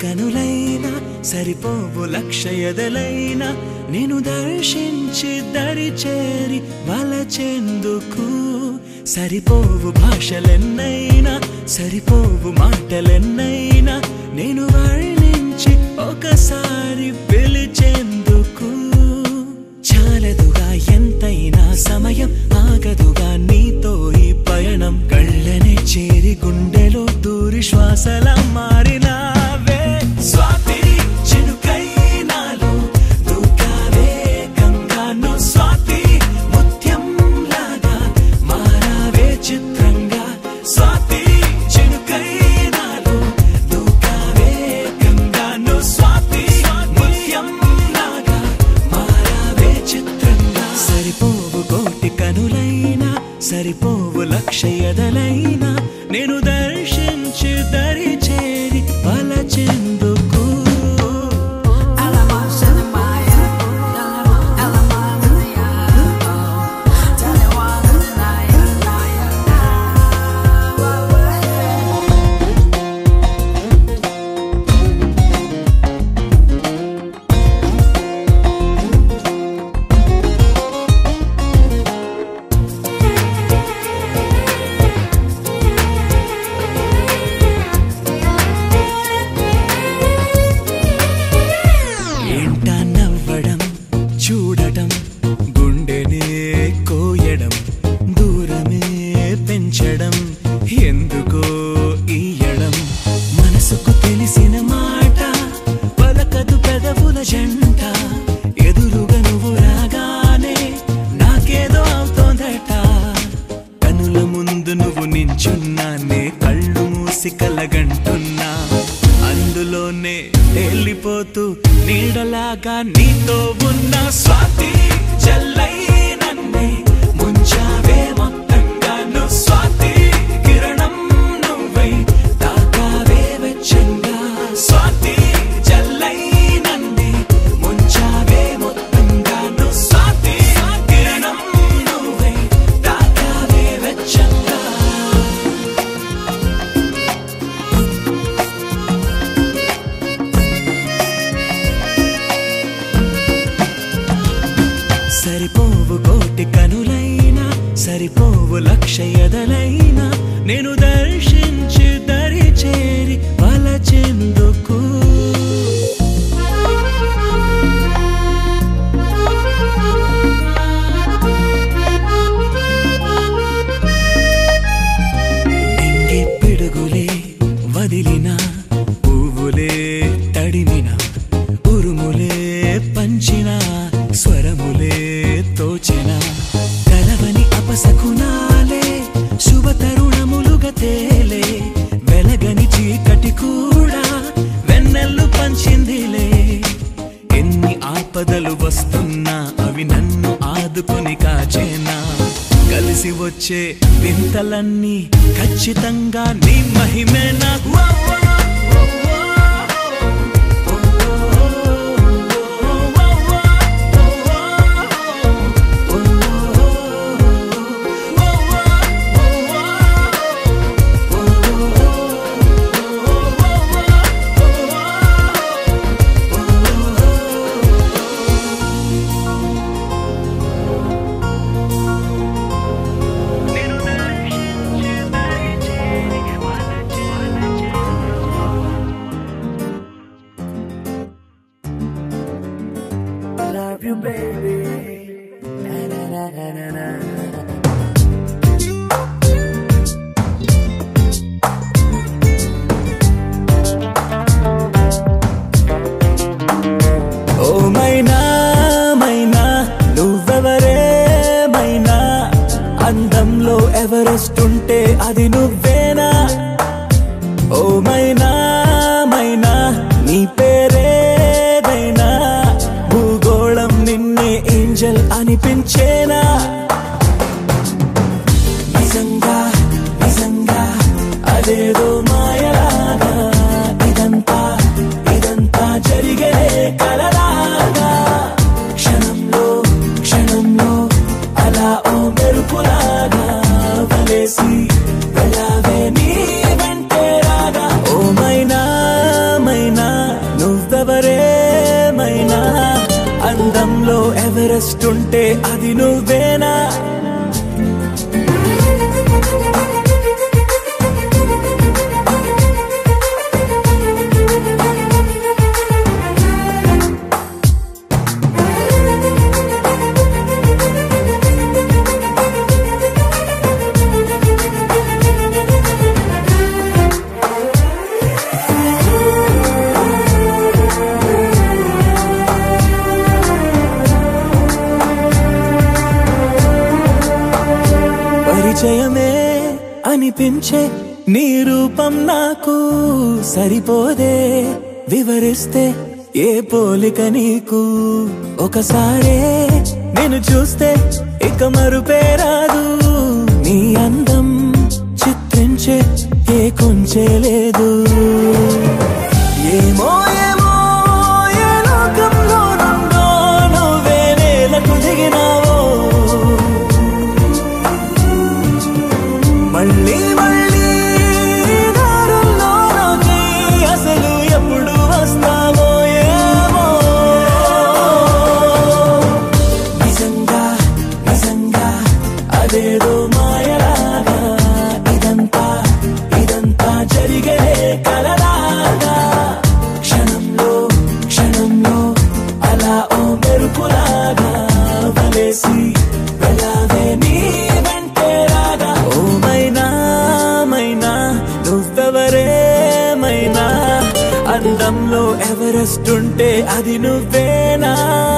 కనులైనా సరిపోవు లక్ష ఎదలైనా నేను దర్శించి దరి చేరి వలచెందుకు సరిపోవు భాషలెన్నైనా సరిపోవు మాటలెన్నైనా నేను వర్ణించి ఒకసారి పిలిచేందుకు చాలదుగా ఎంతైనా సమయం ఆగదుగా నీతో ఈ పయనం కళ్ళనే చేరి గుండెలో దూరి శ్వాసల మారినావే స్వాతి చినుకై నాలో దూకావే గంగాను స్వాతి ముత్యం లాగా మారావే చిత్రంగా స్వాతి చినుకై నాలో దూకావే గంగాను స్వాతి ముత్యం లాగా మారావే చిత్రంగా సరిపోవు కోటి కనులైనా సరిపోవు లక్ష ఎదలైనా నేను దర్శించి దరి చేరి వలచెందుకు ఏంటా నవ్వడం చూడటం గుండెనే కోయడం దూరమే పెంచడం ఎందుకో ఈయడం మనసుకు తెలిసిన మాట పలకదు పెదవుల జంట ఎదురుగా నువ్వు రాగానే నాకేదో అవుతోందట కనుల ముందు నువ్వు నించున్నానే కళ్ళు మూసి కలగంటున్నా అందులోనే వెళ్ళిపోతూ నీడలాగా నీతో ఉన్న స్వాతి జల్లై నన్నే ముంచావే మొత్తంగా నువ్వు స్వాతి కిరణం నువ్వై తాకావే వెచ్చంగా స్వాతి జల్లై నన్నే ముంచావే మొత్తంగా నువ్వు స్వాతి కిరణం నువ్వై తాకావే వెచ్చంగా సరిపోవు కోటి కనులైనా సరిపోవు లక్ష ఎదలైనా నేను దర్శించి దరి చేరి వలచెందుకు నింగి పిడుగులే వదిలిన పువ్వులే తడిమిన ఉరుములే పంచిన స్వరములే తోచిన కలవని అపసకునాలే శుభ తరుణములుగా తేలే వెలగని చీకటి కూడా వెన్నెల్లు పంచిందిలే ఎన్ని ఆపదలు వస్తున్నా అవి నన్ను ఆదుకొని కాచేనా కలిసి వచ్చే వింతలన్నీ ఖచ్చితంగా నీ మహిమేనా వా, వా, వా, వా. love you, baby. Na, na, na, na, na, na. ఓ మైనా మైనా నువ్వెవరే మైనా అందంలో ఎవరెస్ట్ ఉంటే అది నువ్వేనా ఓ మైనా మైనా నీ పేరేదైనా భూగోళం నిన్నే ఏంజల్ అనిపించేనా నిజంగా నిజంగా అదేదో మాయలాగా ఇదంతా ఇదంతా జరిగే కలలాగా క్షణంలో క్షణంలో అలా ఓ మెరుపులాగా వలేసి వెళ్ళావే నీ వెంటే రాగా ఓ మైనా మైనా అందంలో ఎవరెస్ట్ ఉంటే అది నువ్వేనా పరిచయమే అనిపించే నీ రూపం నాకు సరిపోదే వివరిస్తే ఏ పోలిక నీకు ఒకసారే నేను చూస్తే ఇక మరుపే రాదు నీ అందం చిత్రించే ఏ కొంచె లేదు ఏమో ఏమో ఏ లోకంలో నుండో నువ్వే నేలకు దిగినావో మళ్ళీ మళ్ళీ దారుల్లోకి అసలు ఎప్పుడు వస్తావో ఏమో నిజంగా నిజంగా అదేదో మాయలాగా ఇదంతా ఇదంతా జరిగే కలలాగా క్షణంలో క్షణంలో అలా ఓ మెరుపులాగా వలేసి వెళ్ళావే నీ వెంటే రాగా ఓ మైనా మైనా నువ్వెవరే మైనా అందంలో ఎవరెస్ట్ ఉంటే అది నువ్వేనా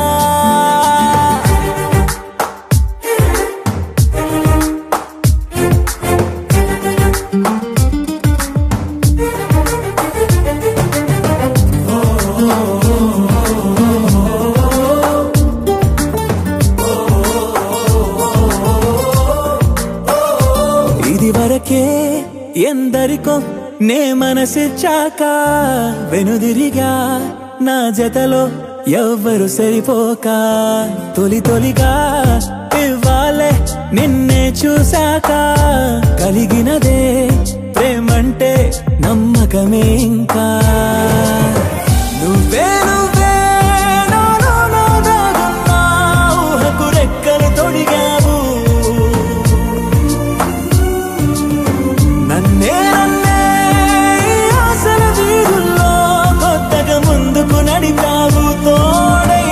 ఇది వరకే ఎందరికో నే మనసిచ్చాక వెనుదిరిగా నా జతలో ఎవ్వరు సరిపోక తొలి తొలిగా ఇవ్వాలే నిన్నే చూశాక కలిగినదే ప్రేమంటే నమ్మకమే ఇంకా నువ్వే నువ్వే నాలో నా దాగున్నా ఊహకు రెక్కలు తొడిగావు నన్నే నన్నే ఈ ఆశల వీధుల్లో కొత్తగా ముందుకు నడిపావు తోడై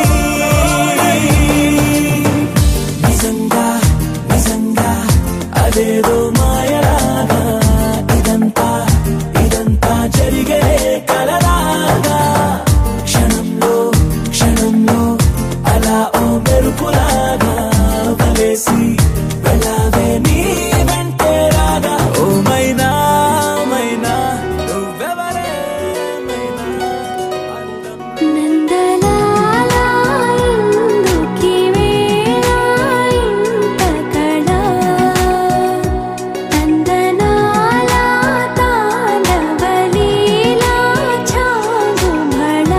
నిజంగా నిజంగా అదేదో మాయలాగా ఇదంతా ఇదంతా జరిగే కలలాగా క్షణంలో క్షణంలో అలా ఓ మెరుపులాగా వలేసి వెళ్ళావే నీ వెంటే రాగా ఓ మైనా మైనా నువ్వెవరే మైనా అందం నందలాలా ఇందుకి వేళ ఇంత కళ నందనాలా తాళవలీలా చాలు భళ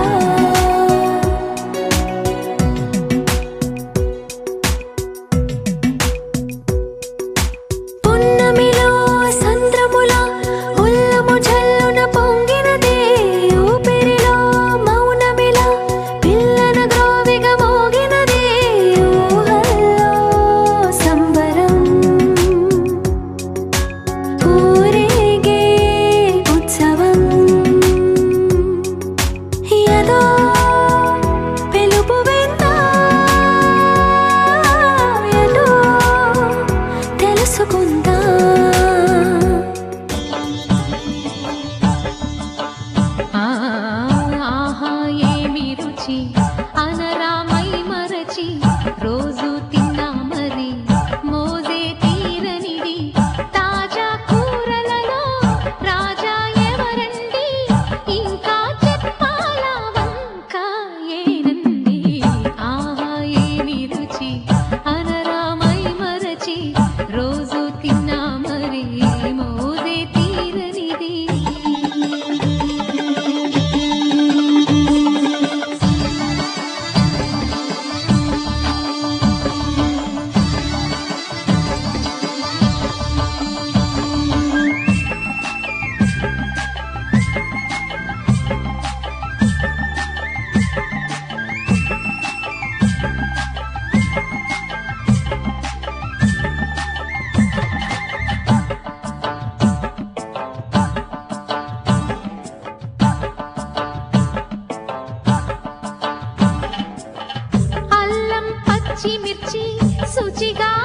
పున్నమిలో సంద్రముల ఉల్లము జల్లున పొంగినదే ఊపిరిలో మౌనమిలా పిల్లన గ్రోవిగ మోగినదే ఊహల్లో సంబరం ఊరేగే ఉత్సవం ఏదో పిలుపు విందా ఎటో తెలుసుకుందా ఆహా ఏమి రుచి అనరామై మరచి రోజు తిన్నా మరి మోజే తీరనిది తాజా కూరలలో రాజా ఎవరండి ఇంకా చెప్పాలా వంక ఏనంది ఆహా ఏమి రుచి అనరామై మరచి రోజు తిన్నా మరి మోజే తీరనిది పచ్చిమిర్చి శుచిగా